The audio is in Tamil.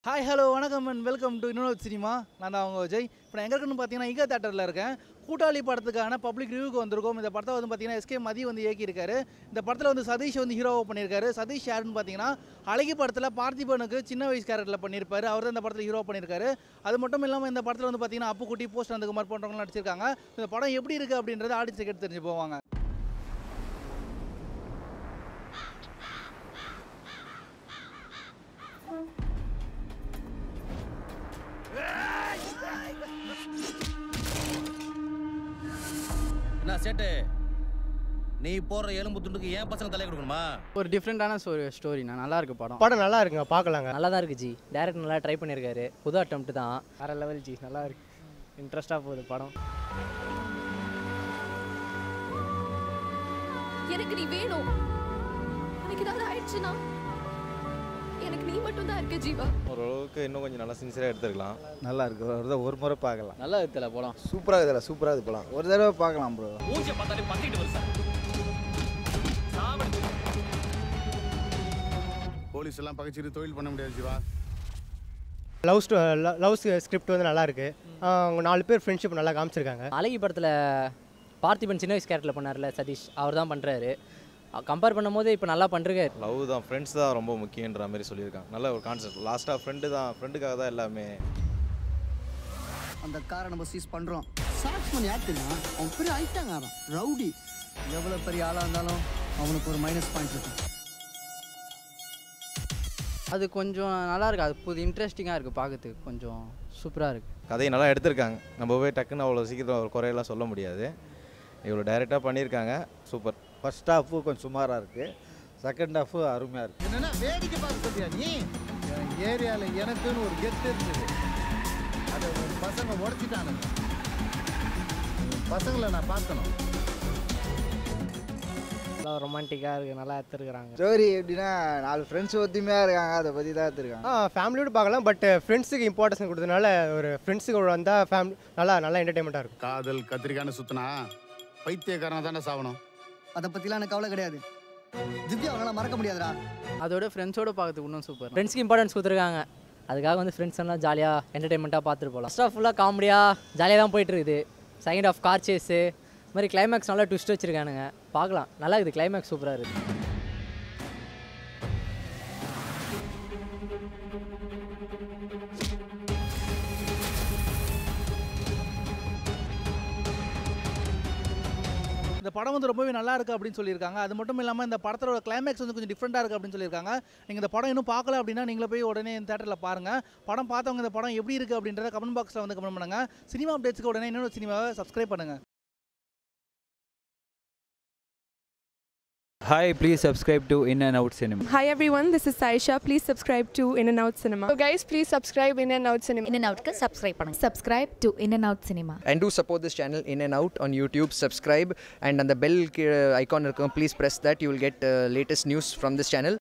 ஹாய் ஹலோ வணக்கம் அண்ட் வெல்கம் டு இன்னொரு சினிமா நான் தான் அவங்க விஜய் இப்போ நான் எங்கே இருக்குன்னு பார்த்தீங்கன்னா ஈகா தேட்டரில் இருக்கேன் கூட்டாளி படத்துக்கான பப்ளிக் ரிவ்யூக்கு வந்திருக்கோம் இந்த படத்தை வந்து பார்த்தீங்கன்னா எஸ்கே மதி வந்து இயக்கியிருக்காரு இந்த படத்தில் வந்து சதீஷ் வந்து ஹீரோவை பண்ணியிருக்காரு சதீஷ் யாருன்னு பார்த்தீங்கன்னா அழகி படத்தில் பார்த்திபனுக்கு சின்ன வயசு கேரக்டரில் பண்ணியிருப்பாரு அவர் தான் இந்த படத்தில் ஹீரோ பண்ணியிருக்காரு அது மட்டும் இல்லாமல் இந்த படத்தில் வந்து பார்த்தீங்கன்னா அப்பு குட்டி போஸ்ட் நந்தகுமார் போன்றவங்க நடிச்சிருக்காங்க இந்த படம் எப்படி இருக்குது அப்படின்றத ஆடிச்சு கேட்டு தெரிஞ்சு போவாங்க என்ன சேட்டு நீ போடுற எலும்பு துண்டுக்கு ஏன் பசங்க தலை கொடுக்கணுமா ஒரு டிஃப்ரெண்ட்டான ஸ்டோரி ஸ்டோரிண்ணா நல்லா இருக்கு படம் படம் நல்லா இருக்குங்க பார்க்கலாங்க நல்லா தான் இருக்கு ஜி டேரக்ட் நல்லா ட்ரை பண்ணியிருக்காரு புது அட்டம்ப்ட் தான் வேற லெவல் ஜி நல்லா இருக்கு இன்ட்ரெஸ்டாக போகுது படம் எனக்கு நீ வேணும் எனக்கு ஏதாவது ஆயிடுச்சுன்னா எனக்கு நீ மட்டும் தான் இருக்க ஜீவா ஓரளவுக்கு இன்னும் கொஞ்சம் நல்லா சின்சியராக எடுத்துருக்கலாம் நல்லா இருக்கு ஒரு தடவை ஒரு முறை பார்க்கலாம் நல்லா இருக்குல்ல படம் சூப்பராக இருக்குதுல சூப்பராக இது போகலாம் ஒரு தடவை பார்க்கலாம் ப்ரோ மூஞ்ச பார்த்தாலே பத்திட்டு வருது சார் போலீஸ் எல்லாம் பகைச்சிட்டு தொழில் பண்ண முடியாது சிவா லவ் ஸ்டோ லவ் ஸ்கிரிப்ட் வந்து நல்லா இருக்கு ஆஹ் அவங்க நாலு பேர் ஃப்ரெண்ட்ஷிப் நல்லா காமிச்சிருக்காங்க அழகி படத்தில் பார்த்திபன் சின்ன வயசு கேரக்டரில் பண்ணார்ல சதீஷ் அவர் தான் பண்ணுறாரு கம்பேர் பண்ணும்போது இப்போ நல்லா பண்ணிருக்காரு லவ் தான் ஃப்ரெண்ட்ஸ் தான் ரொம்ப முக்கியன்ற மாதிரி சொல்லியிருக்காங்க நல்ல ஒரு கான்செப்ட் லாஸ்ட்டாக ஃப்ரெண்டு தான் ஃப்ரெண்டுக்காக தான் எல்லாமே அந்த காரை நம்ம சீஸ் பண்ணுறோம் சாக்ஸ் பண்ணி யார் தெரியுமா அவன் பெரிய ஐட்டாங்க அவன் ரவுடி எவ்வளோ பெரிய ஆளாக இருந்தாலும் அவனுக்கு ஒரு மைனஸ் பாயிண்ட் இருக்கும் அது கொஞ்சம் நல்லா இருக்கு அது புது இன்ட்ரெஸ்டிங்காக இருக்குது பார்க்கறதுக்கு கொஞ்சம் சூப்பராக இருக்குது கதையை நல்லா எடுத்திருக்காங்க நம்ம போய் டக்குன்னு அவ்வளோ சீக்கிரம் ஒரு குறையெல்லாம் சொல்ல முடியாது இவ்வளோ டைரெக்டாக பண்ணியிருக்காங்க சூப்பர் ஃபர்ஸ்ட் ஹாஃபு கொஞ்சம் சுமாராக இருக்குது செகண்ட் ஹாஃபு அருமையாக இருக்குது என்னன்னா வேடிக்கை பார்க்க சொல்றியா நீ என் ஏரியாவில் எனக்குன்னு ஒரு கெத்து இருந்தது அதை உன் பசங்க உடச்சிட்டானுங்க உன் பசங்களை நான் பார்க்கணும் நல்லா ரொமான்டிக்காக இருக்குது நல்லா எடுத்துருக்குறாங்க ஸ்டோரி எப்படின்னா நாலு ஃப்ரெண்ட்ஸ் ஒத்துமையாக இருக்காங்க அதை பற்றி தான் எடுத்துருக்காங்க ஆ ஃபேமிலியோடு பார்க்கலாம் பட் ஃப்ரெண்ட்ஸுக்கு இம்பார்ட்டன்ஸ் கொடுத்ததுனால ஒரு ஃப்ரெண்ட்ஸுக்கு வந்தால் ஃபேமிலி நல்லா நல்லா என்டர்டைன்மெண்ட்டாக இருக்கும் காதல் கத்திரிக்கான்னு சுத்தினா பைத்தியக்காரனை தானே சாவணும் அதை பற்றிலாம் எனக்கு கவலை கிடையாது திவ்யா அவங்களால மறக்க முடியாதுடா அதோட ஃப்ரெண்ட்ஸோட பார்க்கறதுக்கு இன்னும் சூப்பர் ஃப்ரெண்ட்ஸ்க்கு இம்பார்ட்டன்ஸ் கொடுத்துருக்காங்க அதுக்காக வந்து ஃப்ரெண்ட்ஸ் எல்லாம் ஜாலியாக என்டர்டைன்மெண்ட்டாக பார்த்துட்டு போகலாம் ஃபஸ்ட் ஆஃப் ஃபுல்லாக காமெடியாக ஜாலியாக தான் போயிட்டு இருக்குது செகண்ட் ஆஃப் கார் சேஸு இது மாதிரி கிளைமேக்ஸ் நல்லா ட்விஸ்ட் வச்சுருக்கானுங்க பார்க்கலாம் நல்லா இருக்குது கிளைமேக்ஸ் சூப்பராக இருக்குது இந்த படம் வந்து ரொம்பவே நல்லா இருக்கு அப்படின்னு சொல்லியிருக்காங்க அது மட்டும் இல்லாமல் இந்த படத்தோட கிளைமேக்ஸ் வந்து கொஞ்சம் டிஃப்ரெண்ட்டாக இருக்குது அப்படின்னு சொல்லியிருக்காங்க நீங்கள் இந்த படம் இன்னும் பார்க்கல அப்படின்னா நீங்களே போய் உடனே இந்த தேட்டரில் பாருங்கள் படம் பார்த்தவங்க இந்த படம் எப்படி இருக்குது அப்படின்றத கமெண்ட் பாக்ஸில் வந்து கமெண்ட் பண்ணுங்கள் சினிமா அப்டேட்ஸ்க்கு உடனே இன்னொரு சினிமாவை சப்ஸ்கிரைப் பண்ணுங்கள் Hi, please subscribe to In and Out Cinema. Hi everyone, this is Saisha. Please subscribe to In and Out Cinema. So guys, please subscribe In and Out Cinema. In and Outக்கு subscribe பண்ணுங்க subscribe to In and Out Cinema and do support this channel in and out on youtube subscribe and on the bell uh, icon இருக்கும், please press that you will get uh, latest news from this channel